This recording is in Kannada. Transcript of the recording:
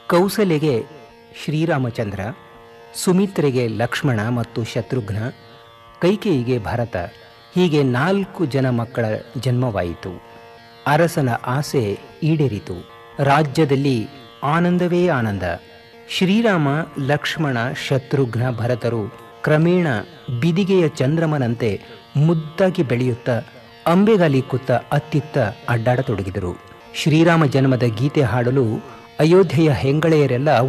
ಕೌಸಲೆಗೆ ಶ್ರೀರಾಮಚಂದ್ರ ಸುಮಿತ್ರೆಗೆ ಲಕ್ಷ್ಮಣ ಮತ್ತು ಶತ್ರುಘ್ನ ಕೈಕೇಯಿಗೆ ಭರತ ಹೀಗೆ ನಾಲ್ಕು ಜನ ಮಕ್ಕಳ ಜನ್ಮವಾಯಿತು ಅರಸನ ಆಸೆ ಈಡೇರಿತು ರಾಜ್ಯದಲ್ಲಿ ಆನಂದವೇ ಆನಂದ ಶ್ರೀರಾಮ ಲಕ್ಷ್ಮಣ ಶತ್ರುಘ್ನ ಭರತರು ಕ್ರಮೇಣ ಬಿದಿಗೆಯ ಚಂದ್ರಮನಂತೆ ಮುದ್ದಾಗಿ ಬೆಳೆಯುತ್ತಾ ಅಂಬೆಗಾಲಿಕ್ಕುತ್ತ ಅತ್ತಿತ್ತ ಅಡ್ಡಾಡತೊಡಗಿದರು ಶ್ರೀರಾಮ ಜನ್ಮದ ಗೀತೆ ಹಾಡಲು ಅಯೋಧ್ಯೆಯ ಹೆಂಗಳೆಯರೆಲ್ಲ